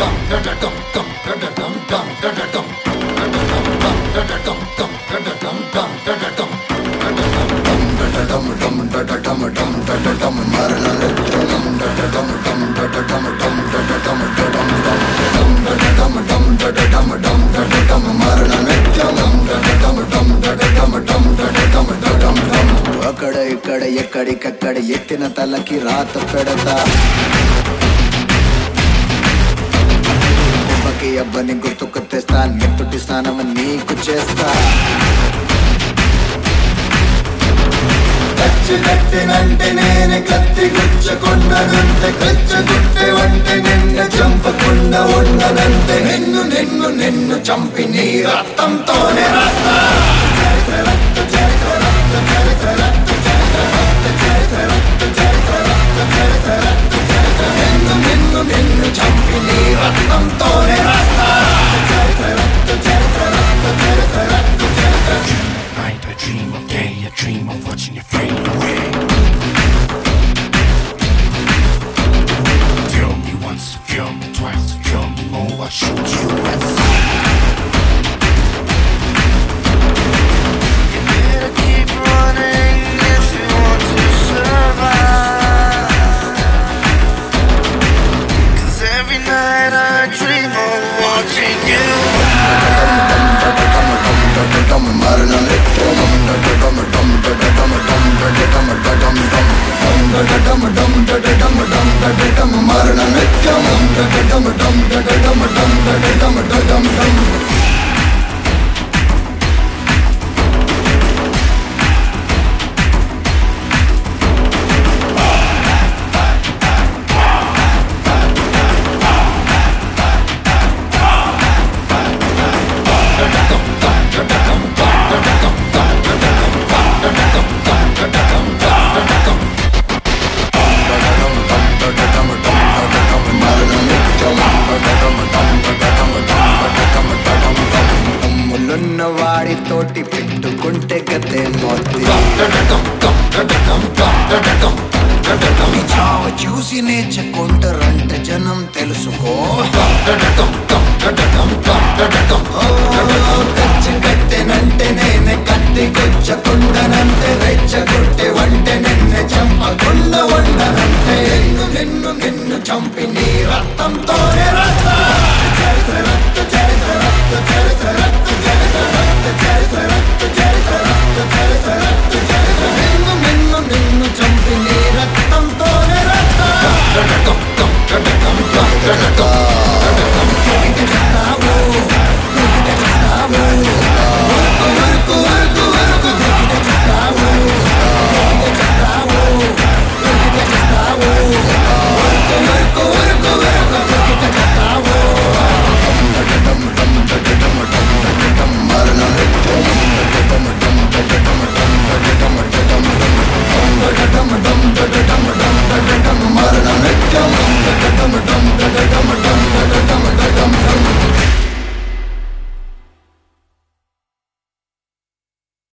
అక్కడ ఇక్కడ ఎక్కడికక్కడ ఎత్తిన తలకి రాత పెడతా కుమ్మకి అబ్బని గుర్తుకు తెస్తా నెత్తుటి స్నానం నీకు చేస్తా కచ్చి కట్టినంటే నేను కత్తి గుచ్చకుండనంతే కచ్చగుట్టే వంటే నిన్ను చంపకుండా ఉండనంతే నిన్ను నిన్ను నిన్ను చంపి నీ రక్తంతోనే రాస్తా నిన్ను నిన్ను నిన్ను చంపి నీ రక్తంతోనే రాస్తా Night I dream of day, I dream of watching you fade away. Kill me once, kill me twice, kill me more, I shoot you once. You better keep running if you want to survive. Cause every night I dream of watching you. తమ్ములున్న వాడితోటి పెట్టుకుంటే గతే మొత్తి ఈ చావ చూసి నేర్చుకుంటారంటే జనం తెలుసుకో ఓ, కచ్చి కట్టెనంటే నేనే కత్తి కొచ్చకుండనంతే రెచ్చగొట్ట